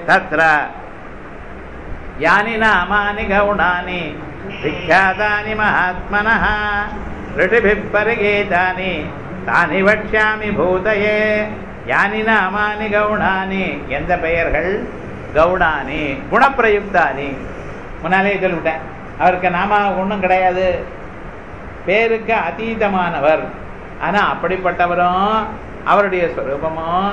तत्र यानि नामानि गौणानि विख्यातानि महात्मनः ऋषिभिः परिगीतानि तानि वक्ष्यामि பூதயே யானி நாமானி கவுணானி எந்த பெயர்கள் கவுணானி குணப்பிரயுக்தானி முன்னாலே சொல்லிவிட்டேன் அவருக்கு நாம ஒன்றும் கிடையாது பேருக்கு அதீதமானவர் ஆனா அப்படிப்பட்டவரும் அவருடைய ஸ்வரூபமும்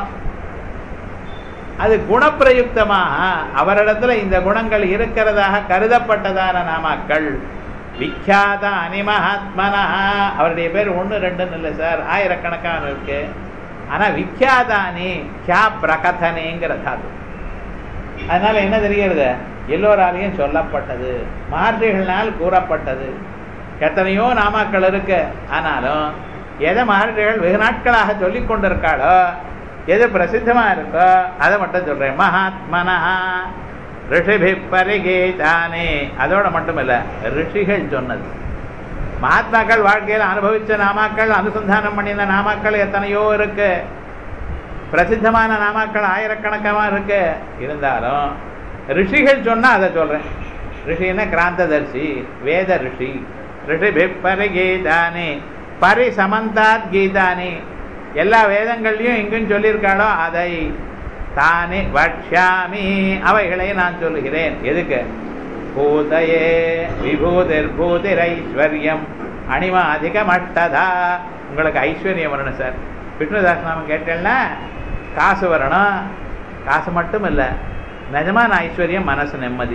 அது குணப்பிரயுக்தமாக அவரிடத்துல இந்த குணங்கள் இருக்கிறதாக கருதப்பட்டதான நாமாக்கள் விக்யாத அனிமஹாத்மனா அவருடைய பேர் ஒன்று ரெண்டுன்னு இல்லை சார் ஆயிரக்கணக்கான இருக்கு ஆனா விக்யாதானி கியா பிரகதனேங்கிற தாது அதனால என்ன தெரிகிறது எல்லோராலையும் சொல்லப்பட்டது மகர்ஷிகள்னால் கூறப்பட்டது எத்தனையோ நாமாக்கள் இருக்கு ஆனாலும் எதை மகர்ஷிகள் வெகு நாட்களாக சொல்லிக் கொண்டிருக்காளோ எது பிரசித்தமா இருக்கோ அதை மட்டும் சொல்றேன் மகாத்மனா ரிஷிபி பரிகீதானே அதோட மட்டுமில்ல ரிஷிகள் சொன்னது மகாத்மாக்கள் வாழ்க்கையில் அனுபவிச்ச நாமாக்கள் அனுசந்தானம் பண்ணின நாமாக்கள் எத்தனையோ இருக்கு பிரசித்தமான நாமாக்கள் ஆயிரக்கணக்கமா இருக்கு இருந்தாலும் ரிஷிகள் சொன்னா அதை சொல்றேன் ரிஷின்னா கிராந்ததர்சி வேத ரிஷி ரிஷிபி பரிகீதானே பரிசமந்தாத் கீதானி எல்லா வேதங்கள்லையும் எங்கும் சொல்லியிருக்காளோ அதை தானே வக்ஷாமி அவைகளை நான் சொல்லுகிறேன் எதுக்கு பூதயே விபூதிர் பூதிர் ஐஸ்வர்யம் அணிமா அதிகமட்டதா உங்களுக்கு ஐஸ்வர்யம் வரணும் சார் விஷ்ணுதாஸ் நாம கேட்டேன்னா காசு வரணும் காசு மட்டும் இல்லை நிஜமான ஐஸ்வர்யம் மனசு நிம்மதி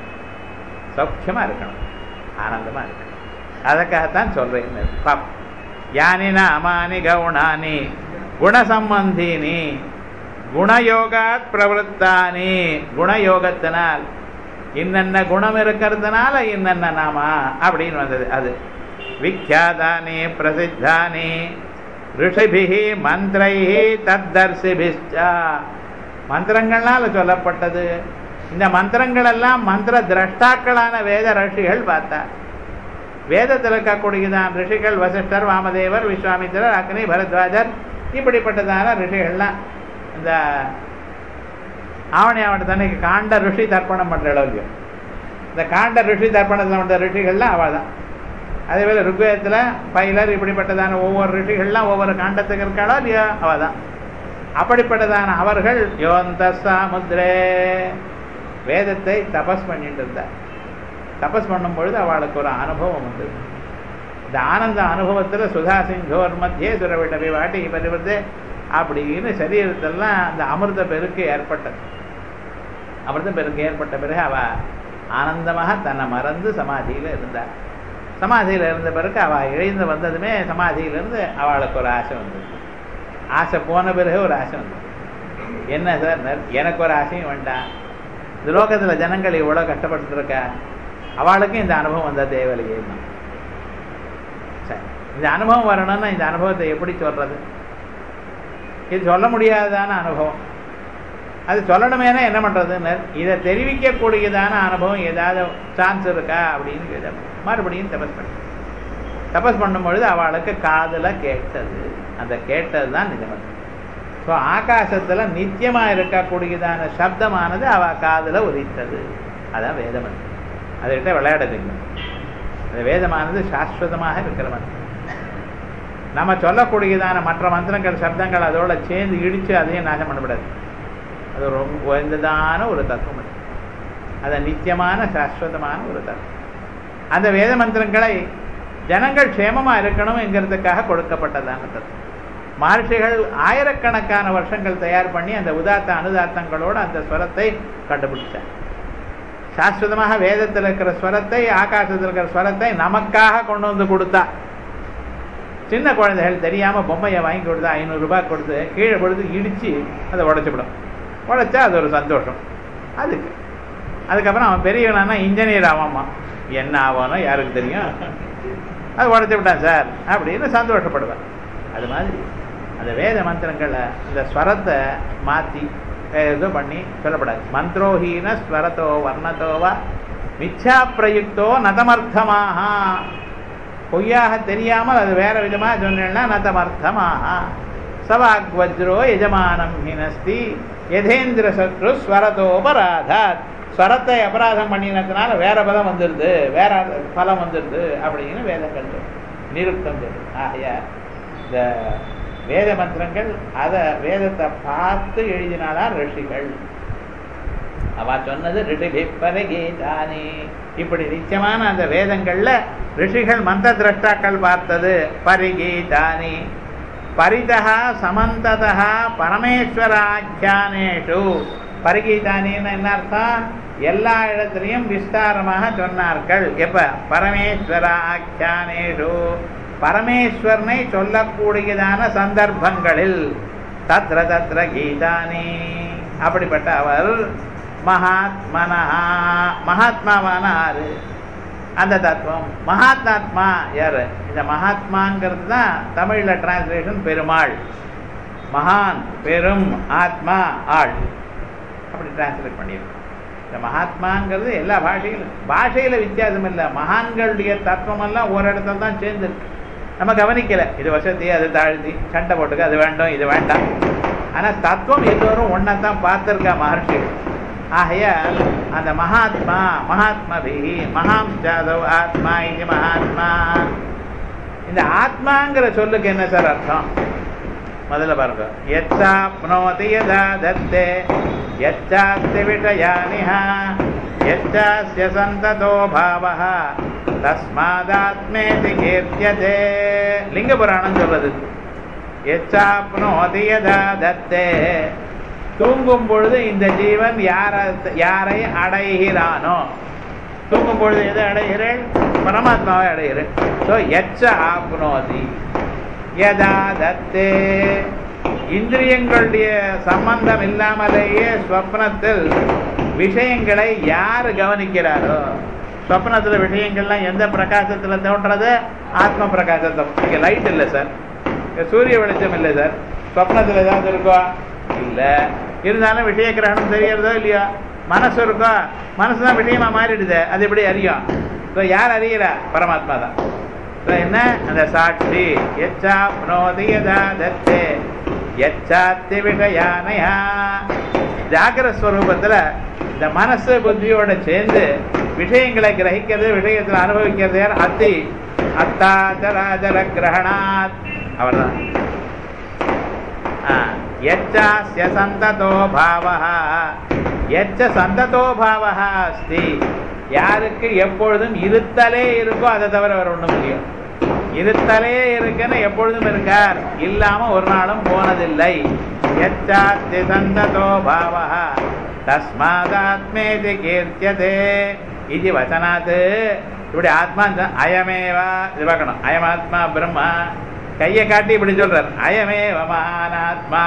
சௌக்கியமா இருக்கணும் ஆனந்தமா இருக்கணும் அதுக்காகத்தான் சொல்றேன் பாப் யானி நாமானி கவுணானி குணசம்பந்தினி குணயோகாத் பிரவருத்தானி குணயோகத்தினால் இன்னென்ன குணம் இருக்கிறதுனால இன்னென்ன நாமா அப்படின்னு வந்தது அது விக்யாதானி பிரசித்தானி ரிஷிபிஹி மந்திரைஹி தத்தர்சிபிஷ்டா மந்திரங்கள்னால சொல்லப்பட்டது இந்த மந்திரங்கள் எல்லாம் மந்திர திரஷ்டாக்களான வேத ரிஷிகள் பார்த்தார் வேதத்தில் இருக்கக்கூடியதான் ரிஷிகள் வசிஷ்டர் வாமதேவர் விஸ்வாமித்திரர் அக்னி பரத்வாஜர் இப்படிப்பட்டதான ரிஷிகள்லாம் இந்த ஆவணி ஆவணி தன்னைக்கு காண்ட ரிஷி தர்ப்பணம் பண்ற அளவுக்கு இந்த காண்ட ரிஷி தர்ப்பணத்தில் வந்த ரிஷிகள்லாம் அவள் தான் அதே போல ருக்வேதத்தில் பைலர் இப்படிப்பட்டதான ஒவ்வொரு ரிஷிகள்லாம் ஒவ்வொரு காண்டத்துக்கு இருக்காளோ இல்லையோ அவள் தான் அப்படிப்பட்டதான அவர்கள் யோந்த சாமுத்ரே வேதத்தை தபஸ் பண்ணிட்டு இருந்தார் தபஸ் பண்ணும் பொழுது அவளுக்கு ஒரு அனுபவம் உண்டு இந்த ஆனந்த அனுபவத்தில் சுதா சிங்கோர் மத்தியே சுரவிடவை வாட்டி பரிவர்த்தே அப்படின்னு சரீரத்தெல்லாம் அந்த அமிர்த பெருக்கு ஏற்பட்டது அமிர்த பெருக்கு ஏற்பட்ட பிறகு அவ ஆனந்தமாக தன்னை மறந்து சமாதியில் இருந்தார் சமாதியில் இருந்த பிறகு அவள் எழுந்து வந்ததுமே சமாதியிலிருந்து அவளுக்கு ஒரு ஆசை வந்தது ஆசை போன பிறகு ஒரு ஆசை வந்தது என்ன சார் எனக்கு ஒரு ஆசையும் வேண்டாம் இந்த லோகத்தில் ஜனங்கள் இவ்வளோ கஷ்டப்பட்டுருக்கா அவளுக்கும் இந்த அனுபவம் வந்த தேவையில்லையே சரி இந்த அனுபவம் வரணும்னா இந்த அனுபவத்தை எப்படி சொல்றது இது சொல்ல முடியாததான அனுபவம் அது சொல்லணுமேனா என்ன பண்றதுன்னு இதை தெரிவிக்கக்கூடியதான அனுபவம் ஏதாவது சான்ஸ் இருக்கா அப்படின்னு கேட்ட மறுபடியும் தபஸ் பண்ண தபஸ் பண்ணும்பொழுது அவளுக்கு காதல கேட்டது அந்த கேட்டது தான் நிஜம் ஸோ ஆகாசத்துல நித்தியமா இருக்கக்கூடியதான சப்தமானது அவ காதல உரித்தது அதான் வேதமன் அதுகிட்ட விளையாடுதுங்க அந்த வேதமானது சாஸ்வதமாக இருக்கிற மந்திரம் நம்ம சொல்லக்கூடியதான மற்ற மந்திரங்கள் சப்தங்கள் அதோட சேர்ந்து இடித்து அதையும் நாசம் பண்ணக்கூடாது அது ரொம்ப உயர்ந்ததான ஒரு தத்துவம் அது அது நித்தியமான சாஸ்வதமான ஒரு தத்துவம் அந்த வேத மந்திரங்களை ஜனங்கள் க்ஷேமமாக இருக்கணும் என்கிறதுக்காக கொடுக்கப்பட்டதான தத்துவம் மகர்ஷிகள் ஆயிரக்கணக்கான வருஷங்கள் தயார் பண்ணி அந்த உதாத்த அனுதாத்தங்களோடு அந்த ஸ்வரத்தை கண்டுபிடிச்சார் சாஸ்வதமாக வேதத்தில் இருக்கிற ஸ்வரத்தை ஆகாசத்தில் இருக்கிற ஸ்வரத்தை நமக்காக கொண்டு வந்து கொடுத்தா சின்ன குழந்தைகள் தெரியாமல் பொம்மையை வாங்கி கொடுத்தா ஐநூறுரூபா கொடுத்து கீழே கொடுத்து இடித்து அதை உடச்சிவிடும் உடைச்சா அது ஒரு சந்தோஷம் அதுக்கு அதுக்கப்புறம் அவன் பெரியவனானா இன்ஜினியர் ஆவாமா என்ன ஆவானோ யாருக்கு தெரியும் அது உடச்சி விட்டான் சார் அப்படின்னு சந்தோஷப்படுவேன் அது மாதிரி அந்த வேத மந்திரங்களை இந்த ஸ்வரத்தை மாற்றி இது பண்ணி சொல்லப்படாது மந்திரோஹீன ஸ்வரத்தோ வர்ணத்தோவா மிச்சா பிரயுக்தோ நதமர்த்தமாக பொய்யாக தெரியாமல் அது வேற விதமாக சொன்னேன்னா நதமர்த்தமாக சவாக் வஜ்ரோ எஜமானம் ஹினஸ்தி யதேந்திர சத்ரு ஸ்வரதோபராதாத் ஸ்வரத்தை அபராதம் பண்ணினதுனால வேற பதம் வந்துடுது வேற பலம் வந்துடுது அப்படின்னு வேதங்கள் சொல்லு நிருத்தம் சொல்லு ஆகையா இந்த வேத மந்திரங்கள் அதை வேதத்தை பார்த்து எழுதினாதான் ரிஷிகள் அவ சொன்னது ரிஷிபிப்பர கீதானி இப்படி நிச்சயமான அந்த வேதங்கள்ல ரிஷிகள் மந்திர திரஷ்டாக்கள் பார்த்தது பரிகீதானி பரிதா சமந்ததா பரமேஸ்வராக்கியானேஷு பரிகீதானின்னு என்ன அர்த்தம் எல்லா இடத்துலையும் விஸ்தாரமாக சொன்னார்கள் எப்ப பரமேஸ்வராக்கியானேஷு பரமேஸ்வரனை சொல்லக்கூடியதான சந்தர்ப்பங்களில் தத்ர தத்ர கீதானி அப்படிப்பட்ட அவர் மகாத்மனா மகாத்மாவான ஆறு அந்த தத்துவம் மகாத்மாத்மா யாரு இந்த மகாத்மாங்கிறது தான் தமிழ்ல டிரான்ஸ்லேஷன் பெருமாள் மகான் பெரும் ஆத்மா ஆள் அப்படி டிரான்ஸ்லேட் பண்ணியிருக்கோம் இந்த மகாத்மாங்கிறது எல்லா பாஷையிலும் பாஷையில வித்தியாசம் இல்லை மகான்களுடைய தத்துவம் எல்லாம் ஒரு இடத்துல தான் சேர்ந்துருக்கு நம்ம கவனிக்கல இது வசதி அது தாழ்த்தி சண்டை போட்டுக்க அது வேண்டாம் இது வேண்டாம் ஆனா தத்துவம் எல்லோரும் ஒன்னா தான் பார்த்திருக்கா மகர்ஷிகள் ஆகையால் அந்த மகாத்மா மகாத்மபிஹி மகாம் ஜாதவ் ஆத்மா இது மகாத்மா இந்த ஆத்மாங்கிற சொல்லுக்கு என்ன சார் அர்த்தம் முதல்ல பாருங்க எச்சாப்னோதி யதா தத்தே எச்சாஸ்தி விஷயானிஹ எச்சாஸ்ய சந்ததோ பாவः தஸ்மாதாத்மேதி கீர்த்தியதே லிங்க புராணம் சொல்றது எச்சாப்னோதி யதா தத்தே தூங்கும் பொழுது இந்த ஜீவன் யார யாரை அடைகிறானோ தூங்கும் பொழுது எதை அடைகிறேன் பரமாத்மாவை அடைகிறேன் ஸோ எச்ச ஆப்னோதி யதா தத்தே இந்திரியங்களுடைய சம்பந்தம் இல்லாமலேயே ஸ்வப்னத்தில் விஷயங்களை யார் கவனிக்கிறாரோ ஸ்வப்னத்தில் விஷயங்கள்லாம் எந்த பிரகாசத்தில் தோன்றது ஆத்ம பிரகாசத்தை இங்கே லைட் இல்லை சார் இங்கே சூரிய வெளிச்சம் இல்லை சார் ஸ்வப்னத்தில் ஏதாவது இருக்கோ இல்லை இருந்தாலும் விஷய கிரகணம் தெரியறதோ இல்லையோ மனசு இருக்கோ மனசு தான் விஷயமா மாறிடுது அது எப்படி அறியும் ஸோ யார் அறிகிறா பரமாத்மா தான் ஸோ என்ன அந்த சாட்சி எச்சா புனோதியதா தத்தே எச்சாத்தி விஷயானயா ஜாகிர ஸ்வரூபத்தில் இந்த மனசு புத்தியோட சேர்ந்து விஷயங்களை கிரகிக்கிறது விஷயத்தில் அனுபவிக்கிறது யார் அத்தி அத்தாச்சராஜர கிரகணாத் அவர்தான் எச்சாஸ்ய சந்ததோ பாவः எச்ச சந்ததோ பாவः அஸ்தி யாருக்கு எப்பொழுதும் இருத்தலே இருக்கோ அதை தவிர வேற ஒண்ணும் முடியும் இருத்தலே இருக்குன்னு எப்பொழுதும் இருக்கார் இல்லாம ஒரு நாளும் போனதில்லை எச்சாஸ்தி சந்ததோ பாவः தஸ்மாதாத்மேதி கீர்த்தியதே இது வசனாத் இப்படி ஆத்மா அயமேவா இது பார்க்கணும் அயமாத்மா பிரம்மா கையை காட்டி இப்படி சொல்றார் அயமேவ மகானாத்மா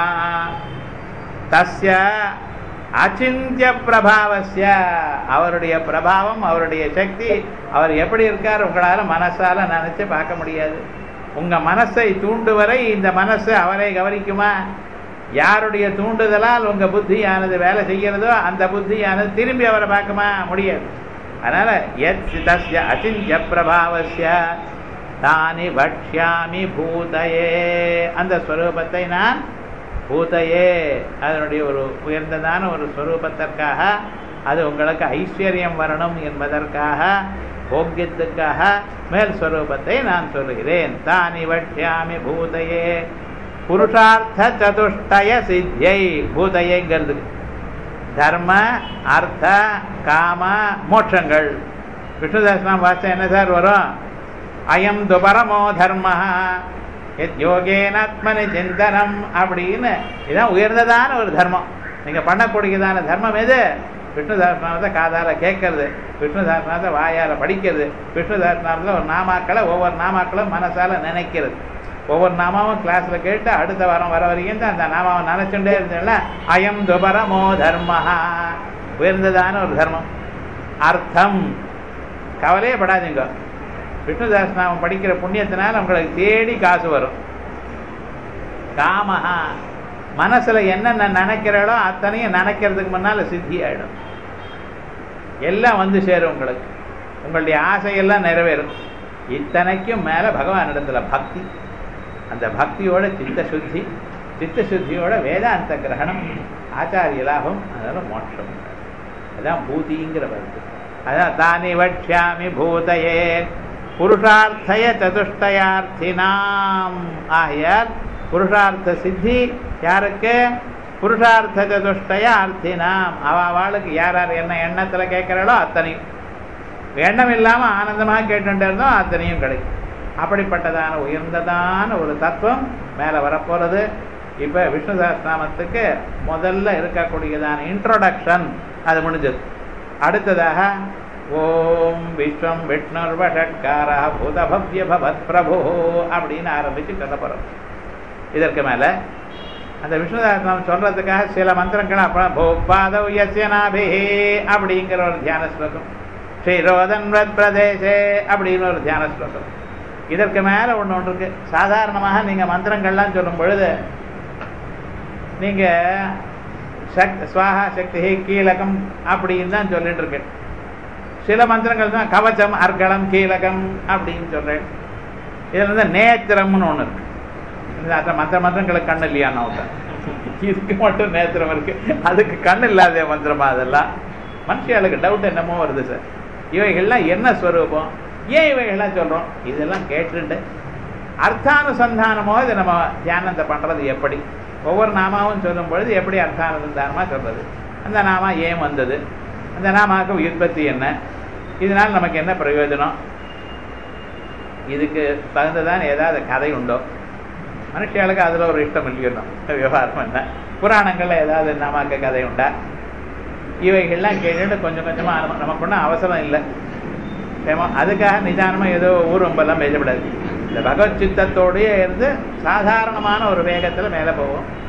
தஸ்ய அச்சிந்திய பிரபாவசிய அவருடைய பிரபாவம் அவருடைய சக்தி அவர் எப்படி இருக்கார் உங்களால மனசால நினைச்சு பார்க்க முடியாது உங்க மனசை தூண்டுவரை இந்த மனசு அவரை கவனிக்குமா யாருடைய தூண்டுதலால் உங்க புத்தியானது வேலை செய்கிறதோ அந்த புத்தியானது திரும்பி அவரை பார்க்குமா முடியாது அதனால எத் தஸ்ய அச்சிந்திய பிரபாவசிய தானி பக்ஷ்யாமி பூதயே அந்த ஸ்வரூபத்தை நான் பூதையே அதனுடைய ஒரு உயர்ந்ததான ஒரு ஸ்வரூபத்திற்காக அது உங்களுக்கு ஐஸ்வர்யம் வரணும் என்பதற்காக போக்கியத்துக்காக மேல் ஸ்வரூபத்தை நான் சொல்லுகிறேன் தானி வட்சியாமி பூதையே புருஷார்த்த சதுஷ்டய சித்தியை பூதையைங்கிறது தர்ம அர்த்த காம மோட்சங்கள் விஷ்ணுதாசனம் வாசம் என்ன சார் வரும் அயம் துபரமோ தர்ம யோகேனாத்மனி சிந்தனம் அப்படின்னு இதான் உயர்ந்ததான ஒரு தர்மம் நீங்க பண்ணக்கூடியதான தர்மம் எது விஷ்ணு சஹஸ்ரநாமத்தை காதால கேட்கறது விஷ்ணு சஹஸ்ரநாமத்தை வாயால படிக்கிறது விஷ்ணு சஹஸ்ரநாமத்தில் ஒரு நாமாக்களை ஒவ்வொரு நாமாக்களும் மனசால நினைக்கிறது ஒவ்வொரு நாமாவும் கிளாஸ்ல கேட்டு அடுத்த வாரம் வர வரைக்கும் அந்த நாமாவை நினைச்சுட்டே இருந்தேன்ல அயம் துபரமோ தர்மஹா உயர்ந்ததான ஒரு தர்மம் அர்த்தம் கவலையே படாதீங்க விஷ்ணு சஹஸ்ரநாமம் படிக்கிற புண்ணியத்தினால உங்களுக்கு தேடி காசு வரும் காமஹா மனசுல என்னென்ன நினைக்கிறாளோ அத்தனையும் நினைக்கிறதுக்கு முன்னால சித்தி ஆயிடும் எல்லாம் வந்து சேரும் உங்களுக்கு உங்களுடைய ஆசையெல்லாம் நிறைவேறும் இத்தனைக்கும் மேல பகவான் இடத்துல பக்தி அந்த பக்தியோட சித்த சுத்தி சித்தசுத்தியோட வேதாந்த கிரகணம் ஆச்சாரிய லாபம் அதனால மோட்சம் அதான் பூதிங்கிற வருது அதான் தானி வட்சியாமி பூதையே புருஷார்த்தய சதுஷ்டயார்த்தினாம் ஆகையால் புருஷார்த்த சித்தி யாருக்கு புருஷார்த்த சதுஷ்டய அர்த்தினாம் அவ அவளுக்கு யார் யார் என்ன எண்ணத்துல கேட்கிறாளோ அத்தனையும் எண்ணம் இல்லாம ஆனந்தமா கேட்டுட்டு இருந்தோம் அத்தனையும் கிடைக்கும் அப்படிப்பட்டதான உயர்ந்ததான ஒரு தத்துவம் மேல வரப்போறது இப்ப விஷ்ணு சஹஸ்ரநாமத்துக்கு முதல்ல இருக்கக்கூடியதான இன்ட்ரோடக்ஷன் அது முடிஞ்சது அடுத்ததாக ஓம் விஸ்வம் விஷ்ணுர் வஷட்கார பூதபவ்ய பவத் பிரபு அப்படின்னு ஆரம்பிச்சு சொல்ல போறோம் இதற்கு மேல அந்த விஷ்ணு சஹஸ்ரநாமம் சொல்றதுக்காக சில மந்திரங்கள் அப்புறம் பூபாதவ் யசனாபி அப்படிங்கிற ஒரு தியான ஸ்லோகம் ஸ்ரீரோதன்வத் பிரதேசே அப்படின்னு ஒரு தியான ஸ்லோகம் இதற்கு மேல ஒண்ணு ஒன்று இருக்கு சாதாரணமாக நீங்க மந்திரங்கள்லாம் சொல்லும் பொழுது நீங்க சக் ஸ்வாஹா சக்தி கீழகம் அப்படின்னு தான் சொல்லிட்டு இருக்கு சில மந்திரங்கள் தான் கவச்சம் அர்க்கலம் கீழகம் அப்படின்னு சொல்றேன் இதுல வந்து நேத்திரம்னு ஒண்ணு இருக்கு இந்த அந்த மற்ற மந்திரங்களுக்கு கண்ணு இல்லையான்னு ஒருத்தன். இதுக்கு மட்டும் நேத்திரம் இருக்கு அதுக்கு கண்ணு இல்லாத மந்திரமா அதெல்லாம் மனுஷியாளுக்கு டவுட் என்னமோ வருது சார் இவைகள்லாம் என்ன ஸ்வரூபம் ஏன் இவைகள்லாம் சொல்றோம் இதெல்லாம் கேட்டுட்டு அர்த்தானுசந்தானமோ இது நம்ம தியானத்தை பண்றது எப்படி ஒவ்வொரு நாமாவும் சொல்லும் பொழுது எப்படி அர்த்தானுசந்தானமா சொல்றது அந்த நாமா ஏன் வந்தது அந்த நாமாவுக்கு உற்பத்தி என்ன இதனால் நமக்கு என்ன பிரயோஜனம் இதுக்கு தகுந்ததான் ஏதாவது கதை உண்டோ மனுஷியாளுக்கு அதுல ஒரு இஷ்டம் இல்லையோ விவகாரம் என்ன புராணங்கள்ல ஏதாவது நாமாக்க கதை உண்டா இவைகள்லாம் கேட்டுட்டு கொஞ்சம் கொஞ்சமா நம்ம- நமக்கு ஒன்றும் அவசரம் இல்லை ஏமா அதுக்காக நிதானமா ஏதோ ஊர்வம்பெல்லாம் பேசப்படாது இந்த பகவத் சித்தத்தோடயே இருந்து சாதாரணமான ஒரு வேகத்துல மேல போவோம்